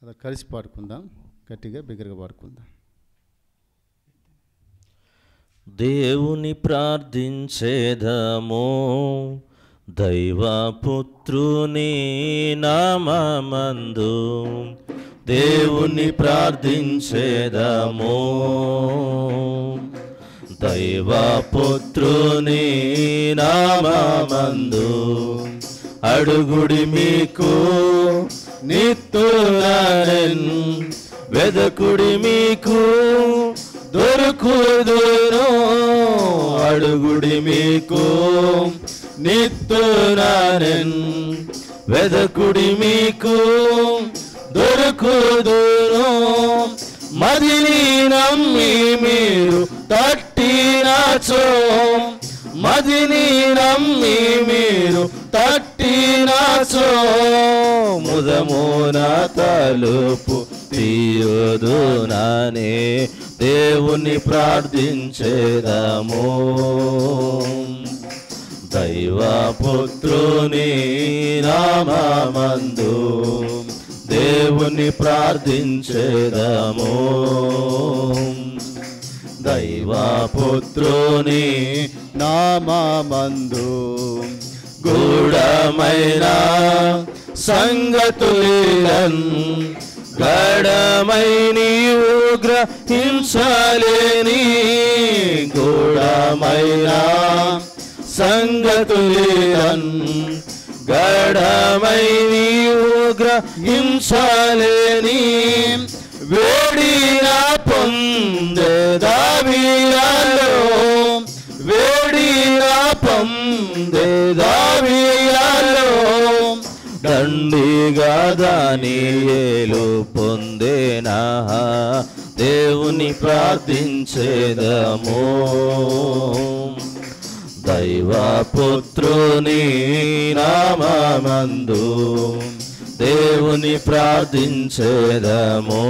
అలా కలిసి పాడుకుందాం గట్టిగా బిగ్గరగా పాడుకుందాం దేవుని ప్రార్థించేదము దైవపుత్రుని నామందు దేవుని ప్రార్థించేదము దైవపుత్రుని నామందు అడుగుడి మీకు నిత్తునన్ వెదకుడి మీకు దొరుకుదును అడుగుడి మీకు నిత్తునన్ వెదకుడి మీకు దొరుకుదును మదిని నమ్మి మీరు తట్టినచో మదిని నమ్మి మీరు తట్టినచో ముదమున తలుపు తీయదు నానే దేవుని ప్రార్థించేదము దైవపుత్రుని నామందు దేవుని ప్రార్థించేదము దైవపుత్రుని నామందు గూఢమైన సంగతులన్ గడమై నీవు గ్రహించలేని గూఢమైన సంగతులన్ గడమై నీవు గ్రహించలేని వేడిన పొందేదావియాలో వేడిన పొందేదావియాలో దండిగా దానియేలు పొందేనా దేవుని ప్రార్థించేదము దైవపుత్రుని నామందు దేవుని ప్రార్థించేదము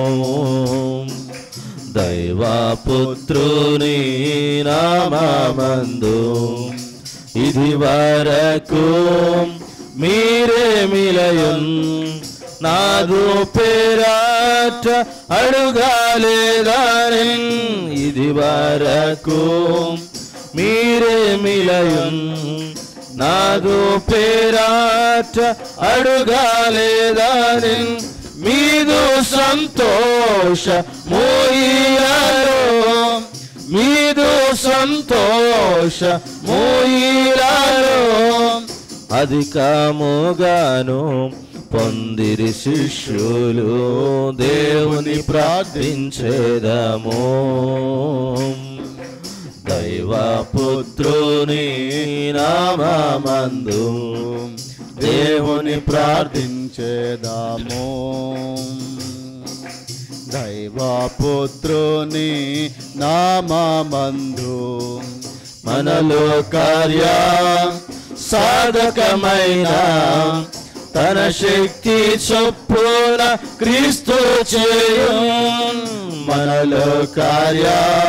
దైవపుత్రుని నామందు ఇది వరకు మీరే మిలయున్ నాదు పేరాట అడుగాలేదాని ఇది వరకు మీరే మిలయున్ నాదు పేరాట అడుగాలేదాని మీదు సంతోష మోయియాలో మీదు సంతోష మోయిలాలో అధికముగాను పొందిరి శిష్యులు దేవుని ప్రార్థించేదము దైవపుత్రుని నామందు దేవుని ప్రార్థించేదము దైవపుత్రుని నామందు మనలో కార్య సాధకమైన తన శక్తి చొప్పున క్రీస్తు చేయు మనలో కార్య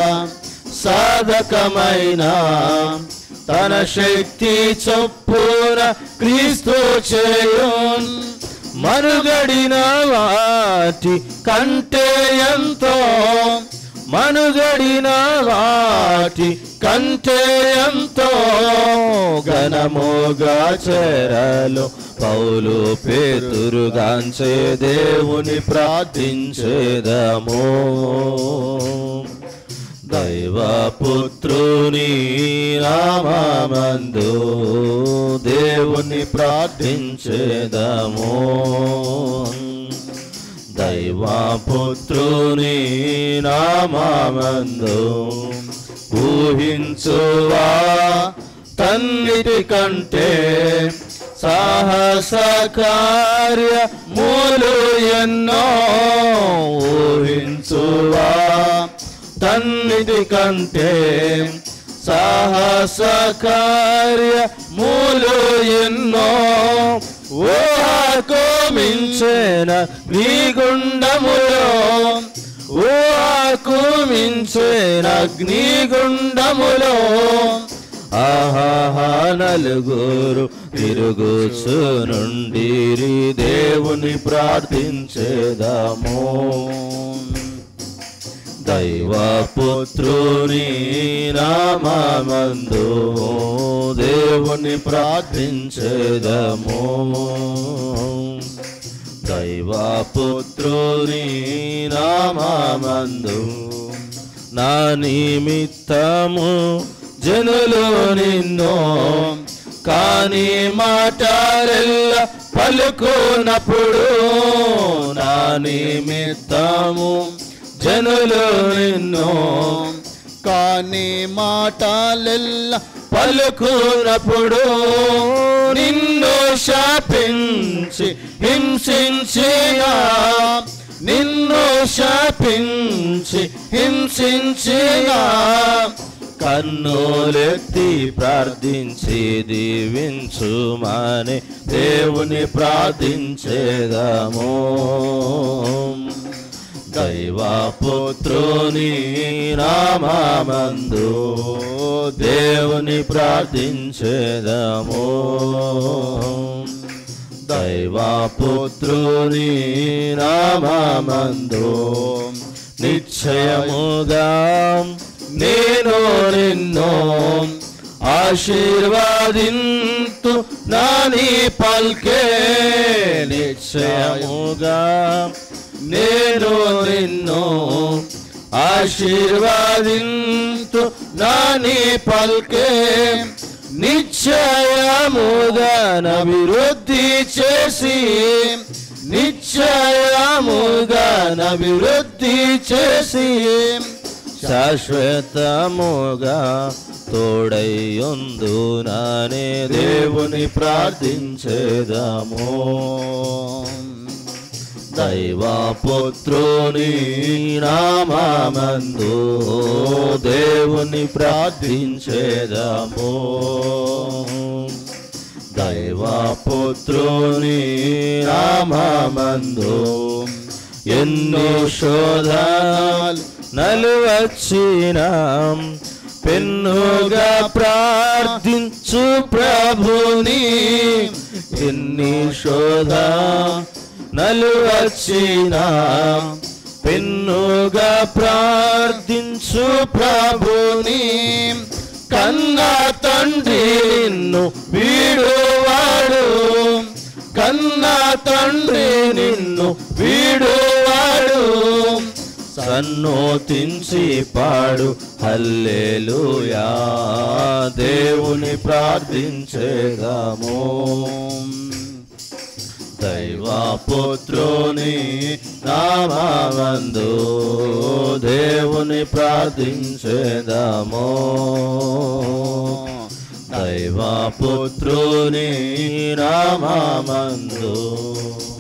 సాధకమైన తన శక్తి చొప్పున క్రీస్తు చేయు మనుగడిన వాటి కంటే ఎంతో మనుగడిన వాటి కంటే ఎంతో ఘనముగా చేరలో పౌలు పేతురుగాంచే దేవుని ప్రార్థించేదము దైవపుత్రుని నామందు దేవుని ప్రార్థించేదము దైవపుత్రుని నామందు ఊహించువా తన్నిటి కంటే సాహస కార్య మూలు ఎన్నో ఊహించువా తన్నిటి కంటే సాహస కార్య మూలు ఎన్నో ఓహకు మించిన నీ గుండములో ఓహకు మించిన అగ్ని గుండములో ఆహాహా నలుగురు తిరుగుచు నుండి దేవుని దేవుని ప్రార్థించేదము దైవపుత్రుని నామందు దేవుని ప్రార్థించేదము దైవపుత్రుని నామందు నా నిమిత్తము జనులు నిన్ను కాని మాటారెల్ల పలుకునప్పుడు నా నిమిత్తము జనులు నిన్ను కానీ మాటలెల్ల పలుకునప్పుడు నిన్ను శాపించి హింసించినా నిన్ను శాపించి హింసించినా కన్నులెత్తి ప్రార్థించి దీవించుమని దేవుని ప్రార్థించేదము దైవపుత్రుని నామందు దేవుని ప్రార్థించేదము దైవపుత్రుని నామందు నిశ్చయముగా నేను నిన్ను ఆశీర్వాదింతు నాని పల్కే నిశ్చయముగా నేను నిన్ను ఆశీర్వాదింతు నాని పల్కే నిశ్చయముగా అభివృద్ధి చేసి నిశ్చయముగా అభివృద్ధి చేసి శాశ్వతముగా తోడయ్యుందు నానే దేవుని ప్రార్థించేదము దైవపుత్రుని నామందు దేవుని ప్రార్థించేదము దైవపుత్రుని నామందు ఎన్నో శోధనాలు నలువచ్చిన పెన్నుగా ప్రార్థించు ప్రభుని ఎన్ని శోధ నలువచ్చిన పెన్నుగా ప్రార్థించు ప్రభుని కన్నా తండ్రి నిన్ను వీడువాడు కన్నా తండ్రి నిన్ను వీడువాడు సన్నోతించి పాడు హల్లెలూయా దేవుని ప్రార్థించేదాము దైవపుత్రుని నామందు దేవుని ప్రార్థించేదాము దైవపుత్రుని నామందు